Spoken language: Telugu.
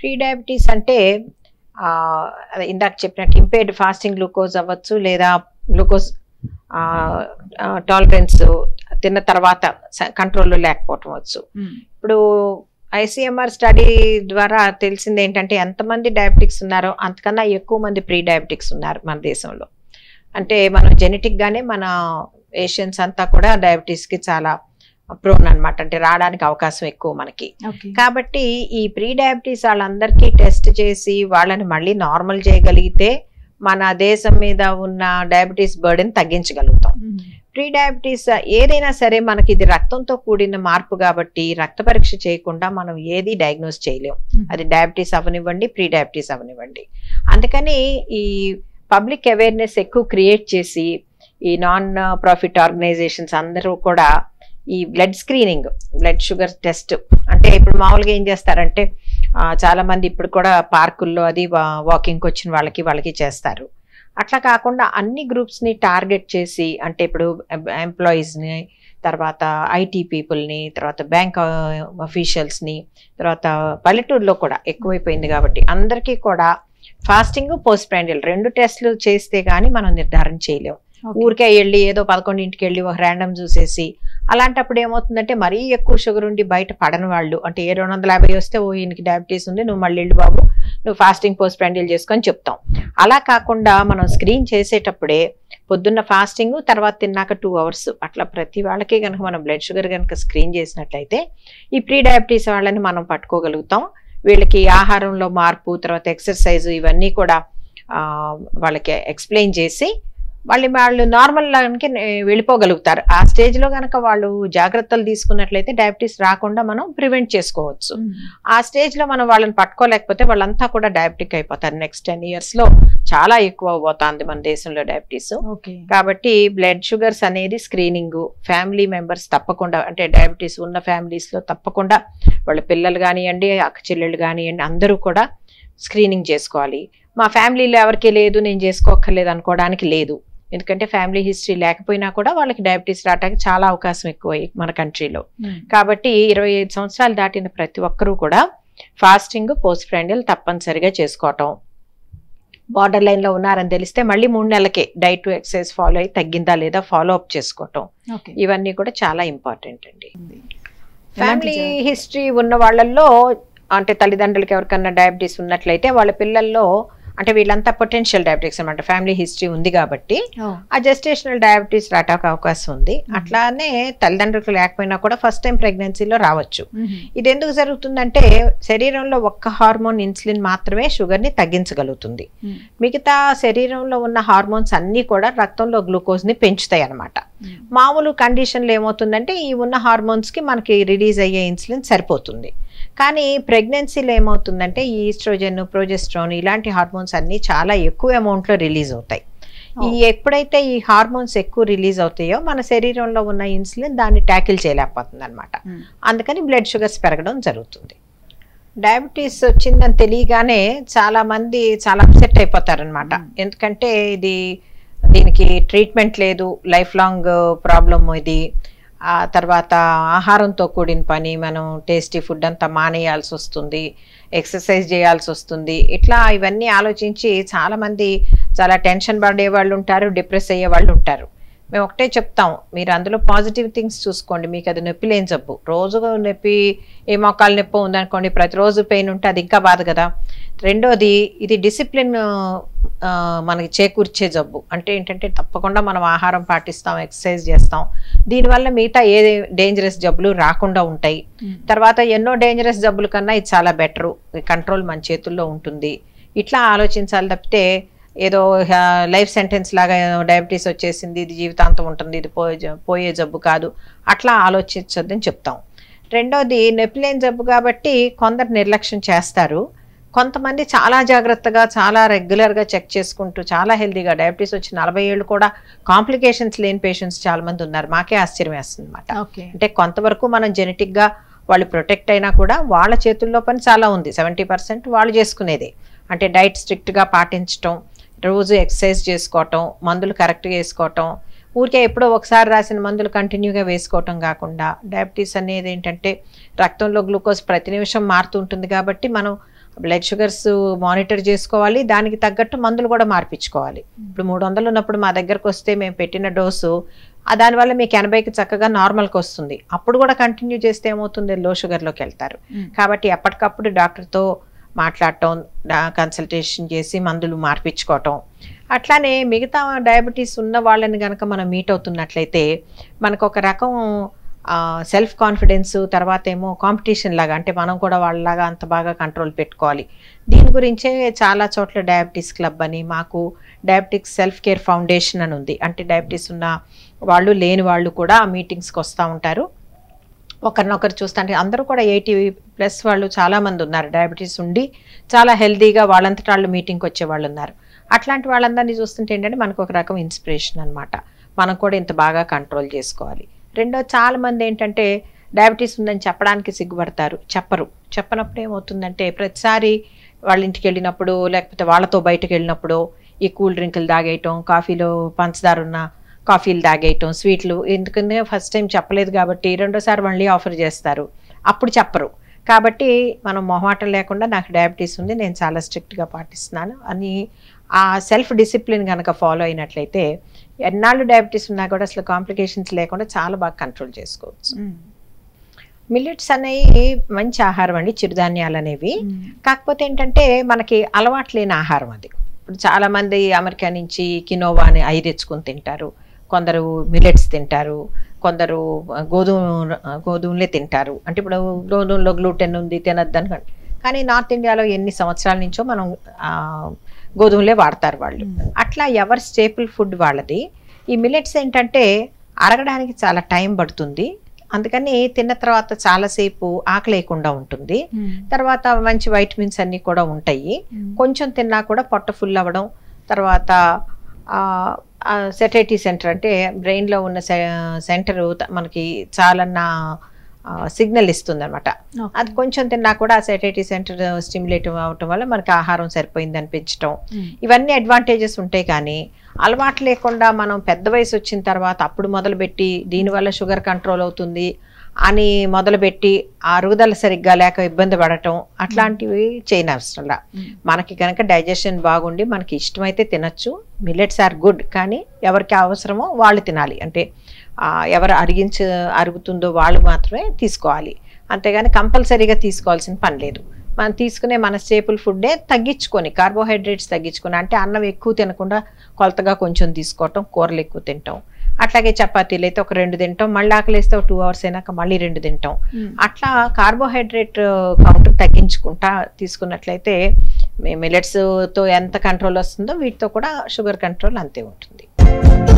ప్రీ డయాబెటీస్ అంటే ఆ, అదే ఇందాక చెప్పినట్టు ఇంపేర్డ్ ఫాస్టింగ్ గ్లూకోజ్ అవ్వచ్చు లేదా గ్లూకోజ్ టాలరెన్స్ తిన్న తర్వాత కంట్రోల్లో లేకపోవటం వచ్చు ఇప్పుడు ఐసీఎంఆర్ స్టడీ ద్వారా తెలిసింది ఏంటంటే ఎంతమంది డయాబెటిక్స్ ఉన్నారో అంతకన్నా ఎక్కువ మంది ప్రీ డయాబెటిక్స్ ఉన్నారు మన దేశంలో అంటే మనం జెనెటిక్ గానే మన ఏషియన్స్ అంతా కూడా డయాబెటీస్ కి చాలా ప్రోన్ అన్నమాట అంటే రావడానికి అవకాశం ఎక్కువ మనకి ఓకే కాబట్టి ఈ ప్రీ డయాబెటీస్ వాళ్ళందరికీ టెస్ట్ చేసి వాళ్ళని మళ్ళీ నార్మల్ చేయగలిగితే మన దేశం మీద ఉన్న డయాబెటీస్ బర్డెన్ తగ్గించగలుగుతాం ప్రీ డయాబెటీస్ ఏదైనా సరే మనకి ఇది రక్తంతో కూడిన మార్పు కాబట్టి రక్త పరీక్ష చేయకుండా మనం ఏది డయాగ్నోస్ చేయలేం అది డయాబెటీస్ అవనివ్వండి ప్రీ డయాబెటీస్ అవనివ్వండి అందుకని ఈ పబ్లిక్ అవేర్నెస్ ఎక్కువ క్రియేట్ చేసి ఈ నాన్ ప్రాఫిట్ ఆర్గనైజేషన్స్ అందరూ కూడా ఈ blood screening blood sugar test అంటే ఇప్పుడు మామూలుగా ఏం చేస్తారంటే ఆ, చాలా మంది ఇప్పుడు కూడా పార్కుల్లో అది వాకింగ్కి వచ్చిన వాళ్ళకి వాళ్ళకి చేస్తారు అట్లా కాకుండా అన్ని గ్రూప్స్ని టార్గెట్ చేసి అంటే ఇప్పుడు ఎంప్లాయీస్ని తర్వాత ఐటీ పీపుల్ని తర్వాత బ్యాంక్ అఫీషియల్స్ని తర్వాత పల్లెటూరులో కూడా ఎక్కువైపోయింది కాబట్టి అందరికీ కూడా ఫాస్టింగ్ పోస్ట్ ప్రాండియల్ రెండు టెస్ట్లు చేస్తే గానీ మనం నిర్ధారణ చేయలేం ఊరికే వెళ్ళి ఏదో పదకొండింటికి వెళ్ళి ఒక ర్యాండమ్ చూసేసి అలాంటప్పుడు ఏమవుతుందంటే మరీ ఎక్కువ షుగర్ ఉండి బయట పడని వాళ్ళు అంటే ఏ రెండు వందల యాభై వస్తే ఓ ఈయనకి డయాబెటీస్ ఉంది నువ్వు మళ్ళీ వెళ్ళు బాబు నువ్వు ఫాస్టింగ్ పోస్ట్ ప్రాండియల్ చేసుకొని చెప్తాం అలా కాకుండా మనం స్క్రీన్ చేసేటప్పుడే పొద్దున్న ఫాస్టింగ్ తర్వాత తిన్నాక టూ అవర్స్ అట్లా ప్రతి వాళ్ళకి కనుక మనం బ్లడ్ షుగర్ కనుక స్క్రీన్ చేసినట్లయితే ఈ ప్రీ డయాబెటీస్ వాళ్ళని మనం పట్టుకోగలుగుతాం వీళ్ళకి ఆహారంలో మార్పు తర్వాత ఎక్సర్సైజ్ ఇవన్నీ కూడా ఆ, వాళ్ళకి ఎక్స్ప్లెయిన్ చేసి వాళ్ళు వాళ్ళు నార్మల్ లాగానికి వెళ్ళిపోగలుగుతారు ఆ స్టేజ్లో కనుక వాళ్ళు జాగ్రత్తలు తీసుకున్నట్లయితే డయాబెటీస్ రాకుండా మనం ప్రివెంట్ చేసుకోవచ్చు ఆ స్టేజ్లో మనం వాళ్ళని పట్టుకోలేకపోతే వాళ్ళంతా కూడా డయాబెటిక్ అయిపోతారు నెక్స్ట్ టెన్ ఇయర్స్లో చాలా ఎక్కువ పోతుంది మన దేశంలో డయాబెటీస్ ఓకే కాబట్టి బ్లడ్ షుగర్స్ అనేది స్క్రీనింగ్ ఫ్యామిలీ మెంబర్స్ తప్పకుండా అంటే డయాబెటీస్ ఉన్న families లో తప్పకుండా వాళ్ళ పిల్లలు కానివ్వండి అక్క చెల్లెళ్ళు కానివ్వండి అందరూ కూడా స్క్రీనింగ్ చేసుకోవాలి మా ఫ్యామిలీలో ఎవరికి లేదు నేను చేసుకోక్కర్లేదు అనుకోవడానికి లేదు ఎందుకంటే ఫ్యామిలీ హిస్టరీ లేకపోయినా కూడా వాళ్ళకి డయాబెటీస్ రావడానికి చాలా అవకాశం ఎక్కువ మన కంట్రీలో కాబట్టి ఇరవై ఐదు సంవత్సరాలు దాటిన ప్రతి ఒక్కరూ కూడా ఫాస్టింగ్ పోస్ట్ ప్రాండియల్ తప్పనిసరిగా చేసుకోవటం బార్డర్ లైన్ లో ఉన్నారని తెలిస్తే మళ్ళీ మూడు నెలలకే డైట్ ఎక్సర్సైజ్ ఫాలో అయ్యి తగ్గిందా లేదా ఫాలో అప్ చేసుకోవటం ఓకే ఇవన్నీ కూడా చాలా ఇంపార్టెంట్ అండి ఎలాంటి ఫ్యామిలీ జా- హిస్టరీ ఉన్న వాళ్ళల్లో అంటే తల్లిదండ్రులకి ఎవరికన్నా డయాబెటీస్ ఉన్నట్లయితే వాళ్ళ పిల్లల్లో అంటే వీళ్ళంతా పొటెన్షియల్ డయాబెటిక్స్ అనమాట ఫ్యామిలీ హిస్టరీ ఉంది కాబట్టి ఓ, ఆ జెస్టేషనల్ డయాబెటీస్ రావడానికి అవకాశం ఉంది అట్లానే తల్లిదండ్రులకు లేకపోయినా కూడా ఫస్ట్ టైం ప్రెగ్నెన్సీలో రావచ్చు మ్మ్. ఇది ఎందుకు జరుగుతుందంటే శరీరంలో ఒక్క హార్మోన్ ఇన్సులిన్ మాత్రమే షుగర్ని తగ్గించగలుగుతుంది మ్మ్. మిగతా శరీరంలో ఉన్న హార్మోన్స్ అన్నీ కూడా రక్తంలో గ్లూకోజ్ని పెంచుతాయి అన్నమాట మ్మ్. మామూలు కండిషన్లో ఏమవుతుందంటే ఈ ఉన్న హార్మోన్స్కి మనకి రిలీజ్ అయ్యే ఇన్సులిన్ సరిపోతుంది కానీ ప్రెగ్నెన్సీలో ఏమవుతుందంటే ఈ ఈస్ట్రోజన్ ప్రొజెస్ట్రాన్ ఇలాంటి హార్మోన్స్ అన్నీ చాలా ఎక్కువ అమౌంట్లో రిలీజ్ అవుతాయి ఈ ఎప్పుడైతే ఈ హార్మోన్స్ ఎక్కువ రిలీజ్ అవుతాయో మన శరీరంలో ఉన్న ఇన్సులిన్ దాన్ని ట్యాకిల్ చేయలేకపోతుంది అనమాట మ్మ్. అందుకని బ్లడ్ షుగర్స్ పెరగడం జరుగుతుంది డయాబెటీస్ వచ్చిందని తెలియగానే చాలా మంది చాలా అప్సెట్ అయిపోతారనమాట మ్మ్. ఎందుకంటే ఇది దీనికి ట్రీట్మెంట్ లేదు లైఫ్ లాంగ్ ప్రాబ్లమ్ ఇది ఆ తర్వాత ఆహారంతో కూడిన పని మనం టేస్టీ ఫుడ్ అంతా మానేయాల్సి వస్తుంది ఎక్సర్సైజ్ చేయాల్సి వస్తుంది ఇట్లా ఇవన్నీ ఆలోచించి చాలామంది చాలా టెన్షన్ పడే వాళ్ళు ఉంటారు డిప్రెస్ అయ్యే వాళ్ళు ఉంటారు మేము ఒకటే చెప్తాం మీరు అందులో పాజిటివ్ థింగ్స్ చూసుకోండి మీకు అది నొప్పి లేని జబ్బు రోజు నొప్పి ఏ మోకాలు నొప్పి ఉందనుకోండి ప్రతిరోజు పెయిన్ ఉంటే అది ఇంకా బాధ కదా రెండోది ఇది డిసిప్లిన్ మనకి చేకూర్చే జబ్బు అంటే ఏంటంటే తప్పకుండా మనం ఆహారం పాటిస్తాం ఎక్సర్సైజ్ చేస్తాం దీనివల్ల మిగతా ఏ డేంజరస్ జబ్బులు రాకుండా ఉంటాయి మ్మ్. తర్వాత ఎన్నో డేంజరస్ జబ్బుల కన్నా ఇది చాలా బెటరు కంట్రోల్ మన చేతుల్లో ఉంటుంది ఇట్లా ఆలోచించాలి తప్పితే ఏదో లైఫ్ సెంటెన్స్ లాగా డయాబెటీస్ వచ్చేసింది ఇది జీవితాంతం ఉంటుంది ఇది పోయే జ- పోయే జబ్బు కాదు అట్లా ఆలోచించొద్దని చెప్తాం రెండోది నొప్పి లేని జబ్బు కాబట్టి కొందరు నిర్లక్ష్యం చేస్తారు కొంతమంది చాలా జాగ్రత్తగా చాలా రెగ్యులర్గా చెక్ చేసుకుంటూ చాలా హెల్తీగా డయాబెటీస్ వచ్చి నలభై ఏళ్ళు కూడా కాంప్లికేషన్స్ లేని పేషెంట్స్ చాలా మంది ఉన్నారు మాకే ఆశ్చర్యం వేస్తుంది అనమాట ఓకే అంటే కొంతవరకు మనం జెనెటిక్గా వాళ్ళు ప్రొటెక్ట్ అయినా కూడా వాళ్ళ చేతుల్లో పని చాలా ఉంది సెవెంటీ పర్సెంట్ వాళ్ళు చేసుకునేదే అంటే డైట్ స్ట్రిక్ట్గా పాటించటం రోజు ఎక్సర్సైజ్ చేసుకోవటం మందులు కరెక్ట్గా వేసుకోవటం ఊరికే ఎప్పుడో ఒకసారి రాసిన మందులు కంటిన్యూగా వేసుకోవటం కాకుండా డయాబెటీస్ అనేది ఏంటంటే రక్తంలో గ్లూకోజ్ ప్రతి నిమిషం మారుతూ ఉంటుంది కాబట్టి మనం బ్లడ్ షుగర్స్ మానిటర్ చేసుకోవాలి దానికి తగ్గట్టు మందులు కూడా మార్పించుకోవాలి ఇప్పుడు మూడు వందలు ఉన్నప్పుడు మా దగ్గరకు వస్తే మేము పెట్టిన డోసు ఆ దానివల్ల మీకు ఎనభైకి చక్కగా నార్మల్కి వస్తుంది అప్పుడు కూడా కంటిన్యూ చేస్తే ఏమవుతుంది లో షుగర్లోకి వెళ్తారు కాబట్టి ఎప్పటికప్పుడు డాక్టర్తో మాట్లాడటం కన్సల్టేషన్ చేసి మందులు మార్పించుకోవటం అట్లానే మిగతా డయాబెటీస్ ఉన్న వాళ్ళని కనుక మనం మీట్ అవుతున్నట్లయితే మనకు ఒక రకం సెల్ఫ్ కాన్ఫిడెన్స్ తర్వాత ఏమో కాంపిటీషన్ లాగా అంటే మనం కూడా వాళ్ళలాగా అంత బాగా కంట్రోల్ పెట్టుకోవాలి దీని గురించే చాలా చోట్ల డయాబెటీస్ క్లబ్ అని మాకు డయాబెటిక్స్ సెల్ఫ్ కేర్ ఫౌండేషన్ అని ఉంది అంటే డయాబెటీస్ ఉన్న వాళ్ళు లేని వాళ్ళు కూడా ఆ మీటింగ్స్కి వస్తూ ఉంటారు ఒకరినొకరు చూస్తుంటే అందరూ కూడా ఎయిటీ ప్లస్ వాళ్ళు చాలామంది ఉన్నారు డయాబెటీస్ ఉండి చాలా హెల్తీగా వాళ్ళంతట వాళ్ళు మీటింగ్కి వచ్చే వాళ్ళు ఉన్నారు అట్లాంటి వాళ్ళందరినీ చూస్తుంటే ఏంటంటే మనకు ఒక రకం ఇన్స్పిరేషన్ అనమాట మనం కూడా ఇంత బాగా కంట్రోల్ చేసుకోవాలి రెండో చాలా మంది ఏంటంటే డయాబెటీస్ ఉందని చెప్పడానికి సిగ్గుపడతారు చెప్పరు చెప్పనప్పుడు ఏమవుతుందంటే ప్రతిసారి వాళ్ళ ఇంటికి వెళ్ళినప్పుడు లేకపోతే వాళ్ళతో బయటకు వెళ్ళినప్పుడు ఈ కూల్ డ్రింకులు తాగేయటం కాఫీలో పంచదార ఉన్న కాఫీలు తాగేయటం స్వీట్లు ఎందుకంటే ఫస్ట్ టైం చెప్పలేదు కాబట్టి రెండోసారి మళ్ళీ ఆఫర్ చేస్తారు అప్పుడు చెప్పరు కాబట్టి మనం మొహమాటం లేకుండా నాకు డయాబెటీస్ ఉంది నేను చాలా స్ట్రిక్ట్గా పాటిస్తున్నాను అని ఆ సెల్ఫ్ డిసిప్లిన్ కనుక ఫాలో అయినట్లయితే ఎన్నాళ్ళు డయాబెటీస్ ఉన్నా కూడా అసలు కాంప్లికేషన్స్ లేకుండా చాలా బాగా కంట్రోల్ చేసుకోవచ్చు మిల్లెట్స్ అనేవి మంచి ఆహారం అండి చిరుధాన్యాలు అనేవి కాకపోతే ఏంటంటే మనకి అలవాటు లేని ఆహారం అది ఇప్పుడు చాలా మంది అమెరికా నుంచి కినోవా అని అయి తెచ్చుకొని తింటారు కొందరు మిల్లెట్స్ తింటారు కొందరు గోధుమ గోధుమలే తింటారు అంటే ఇప్పుడు గోధుమలో గ్లూటెన్ ఉంది తినద్దని కానీ నార్త్ ఇండియాలో ఎన్ని సంవత్సరాల నుంచో మనం ఆ, గోధుమలే వాడతారు వాళ్ళు అట్లా ఎవరి స్టేపుల్ ఫుడ్ వాళ్ళది ఈ మిల్లెట్స్ ఏంటంటే అరగడానికి చాలా టైం పడుతుంది అందుకని తిన్న తర్వాత చాలాసేపు ఆకలి లేకుండా ఉంటుంది తర్వాత మంచి వైటమిన్స్ అన్నీ కూడా ఉంటాయి కొంచెం తిన్నా కూడా పొట్ట ఫుల్ అవ్వడం తర్వాత సెటైటీ సెంటర్ అంటే బ్రెయిన్లో ఉన్న సెంటర్ మనకి చాలన్న సిగ్నల్ ఇస్తుంది అనమాట అది కొంచెం తిన్నా కూడా ఆ సెటైటీ సెంటర్ స్టిమ్యులేట్ అవటం వల్ల మనకి ఆహారం సరిపోయింది అనిపించటం ఇవన్నీ అడ్వాంటేజెస్ ఉంటాయి కానీ అలవాటు లేకుండా మనం పెద్ద వయసు వచ్చిన తర్వాత అప్పుడు మొదలుపెట్టి దీనివల్ల షుగర్ కంట్రోల్ అవుతుంది అని మొదలుపెట్టి ఆ అరుగుదల సరిగ్గా లేక ఇబ్బంది పడటం అట్లాంటివి చేయనవసరంలా మనకి కనుక డైజెషన్ బాగుండి మనకి ఇష్టమైతే తినచ్చు మిల్లెట్స్ ఆర్ గుడ్ కానీ ఎవరికి అవసరమో వాళ్ళు తినాలి అంటే ఆ, ఎవరు అరిగించ అరుగుతుందో వాళ్ళు మాత్రమే తీసుకోవాలి అంతేగాని కంపల్సరీగా తీసుకోవాల్సిన పని లేదు మనం తీసుకునే మన స్టేపుల్ ఫుడ్డే తగ్గించుకొని కార్బోహైడ్రేట్స్ తగ్గించుకొని అంటే అన్నం ఎక్కువ తినకుండా కొలతగా కొంచెం తీసుకోవటం కూరలు ఎక్కువ తింటాం అట్లాగే చపాతీలు అయితే ఒక రెండు తింటాం మళ్ళీ ఆకలిస్తే ఒక టూ అవర్స్ అయినాక మళ్ళీ రెండు తింటాం అట్లా కార్బోహైడ్రేట్ కౌంట్ తగ్గించుకుంటా తీసుకున్నట్లయితే మిల్లెట్స్తో ఎంత కంట్రోల్ వస్తుందో వీటితో కూడా షుగర్ కంట్రోల్ అంతే ఉంటుంది